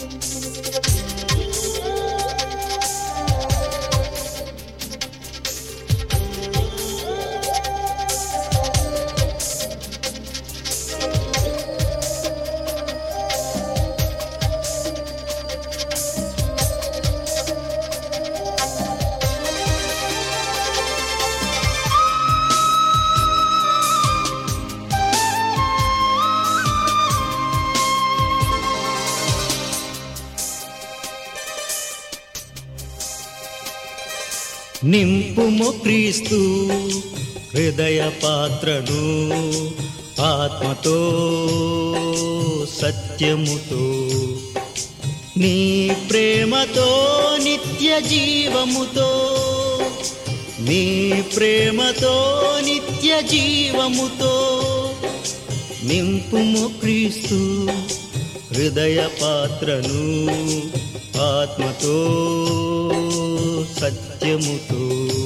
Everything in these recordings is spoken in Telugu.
నింపుము క్రీస్తు హృదయ పాత్రను ఆత్మతో సత్యముతో నీ ప్రేమతో నిత్య జీవముతో నీ ప్రేమతో నిత్య జీవముతో నింపుము క్రీస్తు హృదయ పాత్రను ఆత్మతో సత్యముతో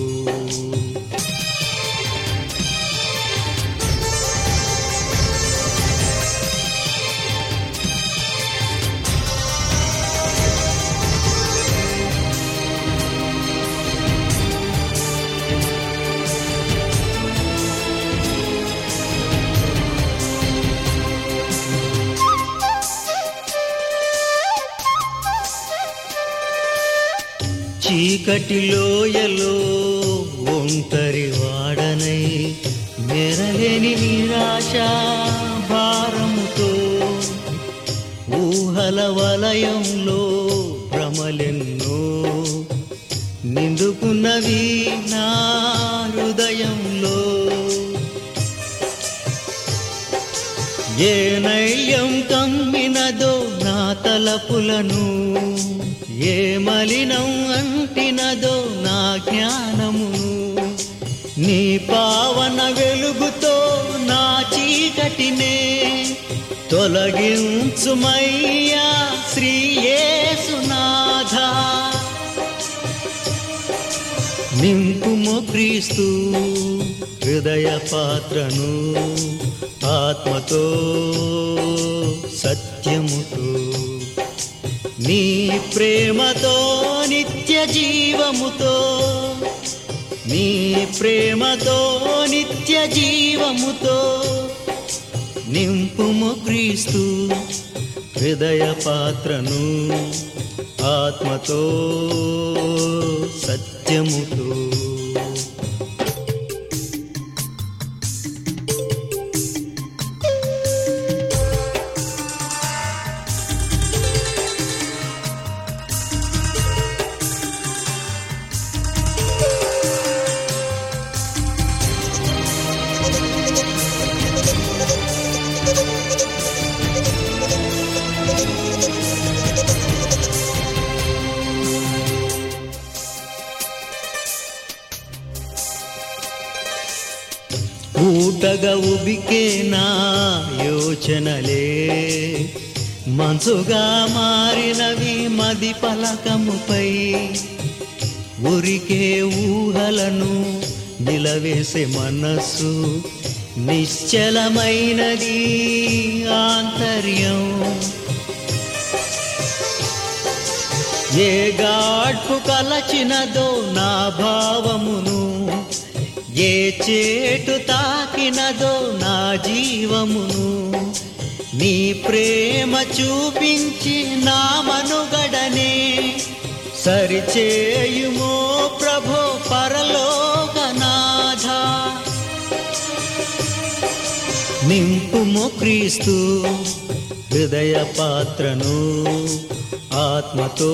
చీకటి లోయలో ఒంటరి వాడనై మెరలేని నిరాశ భారముతో ఊహల వలయంలో భ్రమలెన్నో నిండుకున్నవి నా హృదయంలో ఏ నయ్యం కమ్మినదో నా తలపులను ఏ మలినం అంటినదో నా జ్ఞానమును నీ పావన వెలుగుతో నా చీకటినే తొలగించుమయ్యా శ్రీయేసునాథా నింపుము క్రీస్తు హృదయ పాత్రను ఆత్మతో సత్యముతో నీ ప్రేమతో నిత్య జీవముతో నీ ప్రేమతో నిత్య జీవముతో నింపుము క్రీస్తు హృదయ పాత్రను ఆత్మతో సత్యముతో ఊటగా ఉబికే నా యోచనలే మంచుగా మారినవి మది పలకముపై ఉరికే ఊహలను నిలవేసే మనస్సు నిశ్చలమైనది ఆంతర్యం ఏ గాడ్పు కలచినదో నా భావమును ఏ చేటు తాకినదో నా జీవమును నీ ప్రేమ చూపించి నా మనుగడనే సరిచేయుమో ప్రభో పరలోకనాథ నింపుము క్రీస్తు హృదయ పాత్రను ఆత్మతో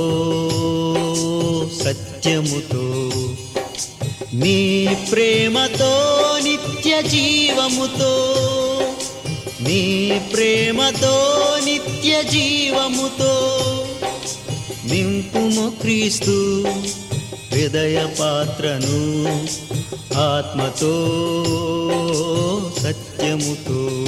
సత్యముతో నీ ప్రేమతో నిత్య జీవముతో నీ ప్రేమతో నిత్య జీవముతో నింపుము క్రీస్తు హృదయ పాత్రను ఆత్మతో సత్యముతో